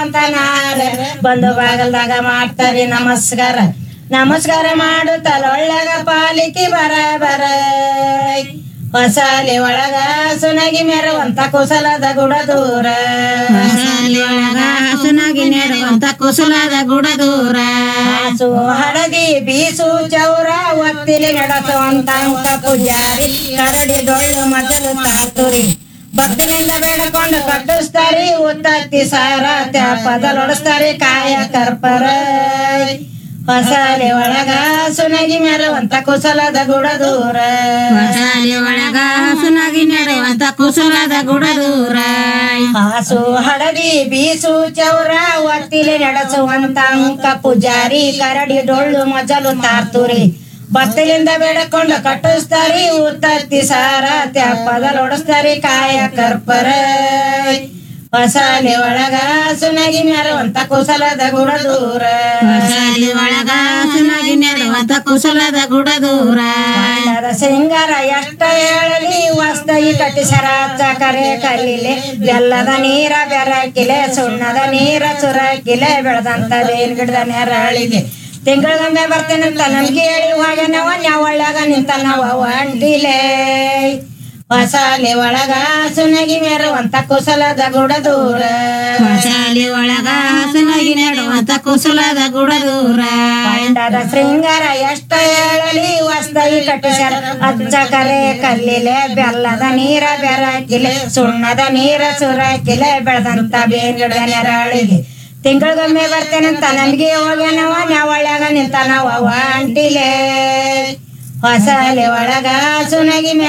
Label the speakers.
Speaker 1: ಅಂತ ನಾರ ಬಂದು ಬಾಗಲ್ದಾಗ ಮಾಡ್ತಾರಿ ನಮಸ್ಕಾರ ನಮಸ್ಕಾರ ಮಾಡು ತಲೊಳ್ಳಗ ಪಾಲಿಕೆ ಬರ ಬರ ಹೊಸಾಲಿ ಒಳಗ ಸುನಗಿ ಮೆರವಂತ ಕುಸಲದ ಗುಡ ದೂರ
Speaker 2: ಹೊಸಾಲಿ ಒಳಗ ಹಸುನಾಗಿ ನೆಡುವಂತ ಕುಸುಲದ ಗುಡ ದೂರ
Speaker 1: ಹಾಸು ಹಳದಿ ಬೀಸು ಚೌರ ಒತ್ತಿಲಿ ನಡೆಸುವಂತ ಅಂಕ ಪೂಜಾರಿ ಕರಡಿ ಡೊಳ್ಳು ಮೊದಲು ತಾತುರಿ ಭಕ್ತನಿಂದ ಬೇಡಕೊಂಡು ಕಟ್ಟಿಸ್ತಾರಿ ಉತ್ತತ್ತಿ ಸಾರ ತ್ಯಾಪದಲೊಡಿಸ್ತಾರಿ ಕಾಯ ಕರ್ಪರ ಹೊಸಾಲಿ ಒಳಗ ಸುನಗಿ ಮೆರವಂತ ಕುಸಲದ ಗುಡ ದೂರ
Speaker 2: ಹೊಸಾಲಿ ಒಳಗ ಹಸುನಾಗಿ ನೆಡುವಂತ ಕುಸುಲದ ಗುಡ ದೂರ
Speaker 1: ಹಾಸು ಹಳದಿ ಬೀಸು ಚೌರ ಒತ್ತಿಲಿ ನಡೆಸುವಂತ ಅಂಕ ಪೂಜಾರಿ ಕರಡಿ ಡೊಳ್ಳು ಮೊಜಲು ತಾರ್ತುರಿ ಭಕ್ತಿಲಿಂದ ಬೇಡಕೊಂಡು ಕಟ್ಟಿಸ್ತಾರಿ ಉತ್ತತ್ತಿ ಸಾರ ತ್ಯಾಪದಲೊಡಿಸ್ತಾರಿ ಕಾಯ ಕರ್ಪರ ಹೊಸಾಲಿ ಒಳಗ ಸುನಗಿ ಮೆರವಂತ ಕುಸಲದ ಗುಡ ದೂರ
Speaker 2: ಹೊಸಾಲಿ ಒಳಗ ಹಸುನಾಗಿ ನೆಡುವಂತ ಕುಸುಲದ ಗುಡ ದೂರ
Speaker 1: ಬಣ್ಣದ ಸಿಂಗಾರ ಎಷ್ಟ ಹೇಳಲಿ ವಸ್ತಗಿ ಕಟ್ಟಿಸರ ಚಕರೆ ಕಲ್ಲಿಲೆ ಬೆಲ್ಲದ ನೀರ ಬೆರಕಿಲೆ ಸುಣ್ಣದ ನೀರ ಸುರಕಿಲೆ ಬೆಳೆದಂತ ಬೇನ್ ಗಿಡದ ನೆರಳಿಗೆ ತಿಂಗಳಿಗೊಮ್ಮೆ ಬರ್ತೇನಂತ ನಮ್ಗೆ ಹೇಳಿ ಹೋಗ್ಯಾನವ ನ್ಯಾವಳ್ಯಾಗ ನಿಂತ ನಾವು ಅಂಟಿಲೆ ಹೊಸಾಲಿ ಒಳಗ ಸುನಗಿ ಮೆರುವಂತ ಕುಸಲದ ಗುಡ ದೂರ
Speaker 2: ಹೊಸಾಲಿ ಒಳಗ ಹಸುನಾಗಿ ನೆಡುವಂತ ಕುಸುಲದ ಗುಡ ದೂರ
Speaker 1: ಪಂಡದ ಶೃಂಗಾರ ಎಷ್ಟ ಹೇಳಲಿ ವಸ್ತಗಿ ಕಟ್ಟಿಸ್ಯಾರ ಅಜ್ಜ ಕರೆ ಕಲ್ಲಿಲೆ ಬೆಲ್ಲದ ನೀರ ಬೆರಕಿಲೆ ಸುಣ್ಣದ ನೀರ ಸುರಕಿಲೆ ಬೆಳೆದಂತ ಬೇರ್ಗಿಡ ನೆರಳಿಗೆ ತಿಂಗಳಿಗೊಮ್ಮೆ ಬರ್ತೇನಂತ ನಮ್ಗೆ ಹೋಗ್ಯಾನವ ನ್ಯಾವಳ್ಯಾಗ ನಿಂತ ನಾವು ಅಂಟಿಲೆ ಹೊಸಲಿ ಒಳಗ ಸುನಗಿ